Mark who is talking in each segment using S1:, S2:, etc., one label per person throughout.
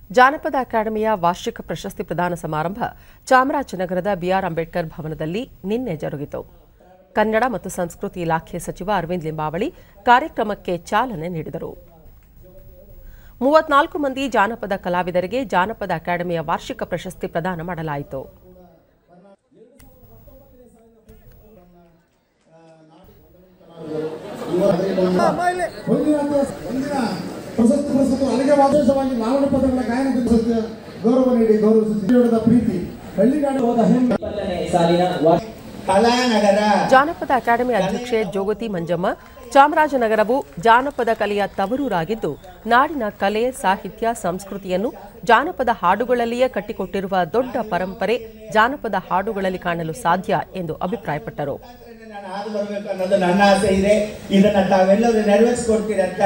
S1: ಜಾನಪದ ಅಕಾಡೆಮಿಯ ವಾರ್ಷಿಕ ಪ್ರಶಸ್ತಿ ಪ್ರದಾನ ಸಮಾರಂಭ ಚಾಮರಾಜನಗರದ ಬಿಆರ್ ಅಂಬೇಡ್ಕರ್ ಭವನದಲ್ಲಿ ನಿನ್ನೆ ಜರುಗಿತು ಕನ್ನಡ ಮತ್ತು ಸಂಸ್ಕೃತಿ ಇಲಾಖೆ ಸಚಿವ ಅರವಿಂದ್ ಲಿಂಬಾವಳಿ ಕಾರ್ಯಕ್ರಮಕ್ಕೆ ಚಾಲನೆ ನೀಡಿದರು ಮೂವತ್ನಾಲ್ಕು ಮಂದಿ ಜಾನಪದ ಕಲಾವಿದರಿಗೆ ಜಾನಪದ ಅಕಾಡೆಮಿಯ ವಾರ್ಷಿಕ ಪ್ರಶಸ್ತಿ ಪ್ರದಾನ ಮಾಡಲಾಯಿತು
S2: ಮುಂದಿನ ಮುಂದಿನ ಪ್ರಶಸ್ತಿ ಪುರಸ್ಕೃತರು ಅಲ್ಲಿಗೆ ವಿಶೇಷವಾಗಿ ಲಾವಣ ಪದಗಳ ಗಾಯನ ಪ್ರಶಸ್ತಿ ಗೌರವ ನೀಡಿ ಗೌರವಿಸಿದ ಪ್ರೀತಿ ಹಳ್ಳಿಗಾಡು ಹೋದ ಹೆಣ್ಣು
S3: ಇಪ್ಪತ್ತನೇ ಸಾಲಿನ ವಾ- ಕಲಾನಗರ
S1: ಜಾನಪದ ಅಕಾಡೆಮಿ ಅಧ್ಯಕ್ಷೆ ಜೋಗತಿ ಮಂಜಮ್ಮ ಚಾಮರಾಜನಗರವು ಜಾನಪದ ಕಲೆಯ ತವರೂರಾಗಿದ್ದು ನಾಡಿನ ಕಲೆ ಸಾಹಿತ್ಯ ಸಂಸ್ಕೃತಿಯನ್ನು ಜಾನಪದ ಹಾಡುಗಳಲ್ಲಿಯೇ ಕಟ್ಟಿಕೊಟ್ಟಿರುವ ದೊಡ್ಡ ಪರಂಪರೆ ಜಾನಪದ ಹಾಡುಗಳಲ್ಲಿ ಕಾಣಲು ಸಾಧ್ಯ ಎಂದು ಅಭಿಪ್ರಾಯಪಟ್ಟರು
S3: ನಾನು ಹಾದು ಬರಬೇಕು ಅನ್ನೋದು ನನ್ನ ಆಸೆ ಇದೆ ಇದನ್ನ ತಾವೆಲ್ಲರೂ ನೆರವೇರಿಸ್ಕೊಡ್ತೀರಂತ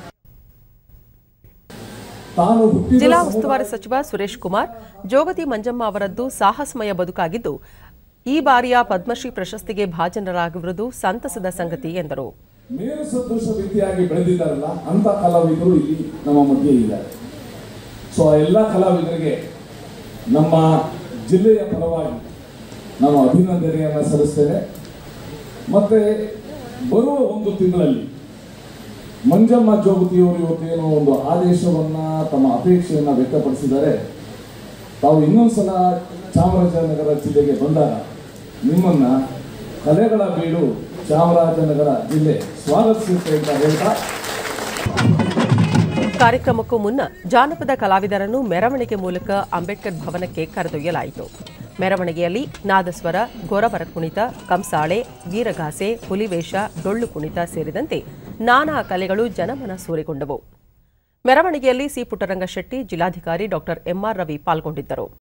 S2: ತಾನು ಹುಟ್ಟಿದ
S1: ಜಿಲ್ಲಾ ಉಸ್ತುವಾರಿ ಸಚಿವ ಸುರೇಶ್ ಕುಮಾರ್ ಜೋಗತಿ ಮಂಜಮ್ಮ ಅವರದ್ದು ಸಾಹಸಮಯ ಬದುಕಾಗಿದ್ದು ಈ ಬಾರಿಯ ಪದ್ಮಶ್ರೀ ಪ್ರಶಸ್ತಿಗೆ ಭಾಜನರಾಗಿರುವುದು ಸಂತಸದ ಸಂಗತಿ ಎಂದರು
S4: ಮೇರು ಸದೃಶ ವ್ಯಕ್ತಿಯಾಗಿ ಬೆಳೆದಿದ್ದಾರಲ್ಲ ಅಂತ ಕಲಾವಿದರು ಇಲ್ಲಿ ನಮ್ಮ ಮಧ್ಯೆ ಇದ್ದಾರೆ ಸೊ ಆ ಎಲ್ಲ ಕಲಾವಿದರಿಗೆ ನಮ್ಮ ಜಿಲ್ಲೆಯ ಪರವಾಗಿ ನಾನು ಅಭಿನಂದನೆಯನ್ನು ಸಲ್ಲಿಸ್ತೇನೆ ಮತ್ತೆ ಬರುವ ಒಂದು ತಿಂಗಳಲ್ಲಿ ಮಂಜಮ್ಮ ಜೋಗತಿಯವರು ಇವತ್ತೇನೋ ಒಂದು ಆದೇಶವನ್ನ ತಮ್ಮ ಅಪೇಕ್ಷೆಯನ್ನ ವ್ಯಕ್ತಪಡಿಸಿದ್ದಾರೆ ತಾವು ಇನ್ನೊಂದ್ಸಲ ಚಾಮರಾಜನಗರ ಜಿಲ್ಲೆಗೆ ಬಂದಾಗ ನಿಮ್ಮನ್ನ ಕಲೆಗಳ ಬೀಡು ಚಾಮರಾಜನಗರ ಜಿಲ್ಲೆ ಸ್ವಾಗತಿಸುತ್ತೆ ಅಂತ ಹೇಳ್ತಾ
S1: ಕಾರ್ಯಕ್ರಮಕ್ಕೂ ಮುನ್ನ ಜಾನಪದ ಕಲಾವಿದರನ್ನು ಮೆರವಣಿಗೆ ಮೂಲಕ ಅಂಬೇಡ್ಕರ್ ಭವನಕ್ಕೆ ಕರೆದೊಯ್ಯಲಾಯಿತು ಮೆರವಣಿಗೆಯಲ್ಲಿ ನಾದಸ್ವರ ಗೊರವರ ಕುಣಿತ ಕಂಸಾಳೆ ವೀರಗಾಸೆ ಹುಲಿವೇಷ ಡೊಳ್ಳು ಕುಣಿತ ಸೇರಿದಂತೆ ನಾನಾ ಕಲೆಗಳು ಜನಮನ ಸೂರೆಗೊಂಡವು ಮೆರವಣಿಗೆಯಲ್ಲಿ ಸಿ ಪುಟ್ಟರಂಗ ಶೆಟ್ಟಿ ಜಿಲ್ಲಾಧಿಕಾರಿ ಡಾಕ್ಟರ್ ಎಂಆರ್ ರವಿ ಪಾಲ್ಗೊಂಡಿದ್ದರು